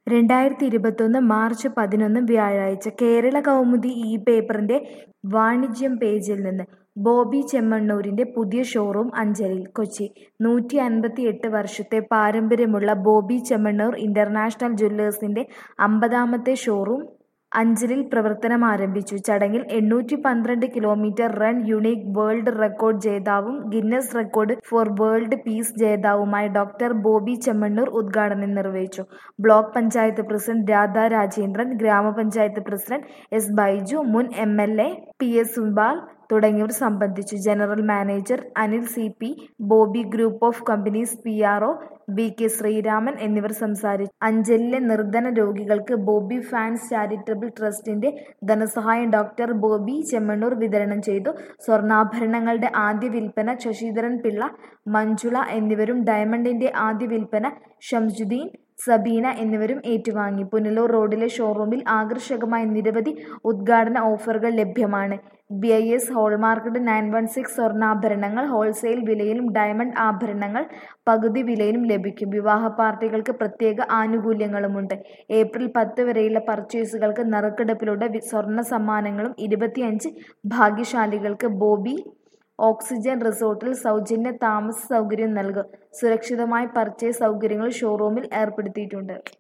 രണ്ടായിരത്തി ഇരുപത്തൊന്ന് മാർച്ച് പതിനൊന്ന് വ്യാഴാഴ്ച കേരള കൗമുദി ഈ പേപ്പറിന്റെ വാണിജ്യം പേജിൽ നിന്ന് ബോബി ചെമ്മണ്ണൂരിന്റെ പുതിയ ഷോറൂം അഞ്ചലിൽ കൊച്ചി നൂറ്റി അൻപത്തി എട്ട് വർഷത്തെ പാരമ്പര്യമുള്ള ബോബി ചെമ്മണ്ണൂർ ഇന്റർനാഷണൽ ജ്വല്ലേഴ്സിന്റെ അമ്പതാമത്തെ ഷോറൂം അഞ്ചലിൽ പ്രവർത്തനം ആരംഭിച്ചു ചടങ്ങിൽ എണ്ണൂറ്റി പന്ത്രണ്ട് kilometre run unique world record ജേതാവും Guinness record for world peace ജേതാവുമായ ഡോക്ടർ ബോബി ചെമ്മണ്ണൂർ ഉദ്ഘാടനം നിർവഹിച്ചു ബ്ലോക്ക് പഞ്ചായത്ത് പ്രസിഡന്റ് രാധാ രാജേന്ദ്രൻ ഗ്രാമപഞ്ചായത്ത് പ്രസിഡന്റ് എസ് ബൈജു മുൻ M L A P S Subal തുടങ്ങിയവർ സംബന്ധിച്ചു general manager Anil C P Boby group of companies P R O B K Sreeraman എന്നിവർ സംസാരിച്ചു അഞ്ചലിലെ നിർധന രോഗികൾക്ക് ബോബി ഫാൻസ് ചാരിറ്റബിൾ ട്രസ്റ്റിന്റെ ധനസഹായം ഡോക്ടർ ബോബി ചെമ്മണ്ണൂർ വിതരണം ചെയ്തു സ്വർണ്ണാഭരണങ്ങളുടെ ആദ്യ വിൽപ്പന ശശിധരൻ പിള്ള മഞ്ജുള എന്നിവരും ഡയമണ്ടിന്റെ ആദ്യ വിൽപ്പന ഷംസുദ്ദീൻ സബീന എന്നിവരും ഏറ്റുവാങ്ങി പുനലൂർ റോഡിലെ ഷോറൂമിൽ ആകർഷകമായ നിരവധി ഉദ്ഘാടന ഓഫറുകൾ ലഭ്യമാണ് ബി ഐ എസ് ഹോൾമാർക്കറ്റ് നയൻ വൺ സിക്സ് സ്വർണ്ണാഭരണങ്ങൾ ഹോൾസെയിൽ വിലയിലും ഡയമണ്ട് ആഭരണങ്ങൾ പകുതി വിലയിലും ലഭിക്കും വിവാഹ പാർട്ടികൾക്ക് പ്രത്യേക ആനുകൂല്യങ്ങളുമുണ്ട് ഏപ്രിൽ പത്ത് വരെയുള്ള പർച്ചേസുകൾക്ക് നറുക്കെടുപ്പിലൂടെ സ്വർണ്ണ സമ്മാനങ്ങളും ഇരുപത്തിയഞ്ച് ഭാഗ്യശാലികൾക്ക് ബോബി ഓക്സിജൻ റിസോർട്ടിൽ സൗജന്യ താമസ സൗകര്യം നൽകും സുരക്ഷിതമായ പർച്ചേസ് സൗകര്യങ്ങൾ ഷോറൂമിൽ ഏർപ്പെടുത്തിയിട്ടുണ്ട്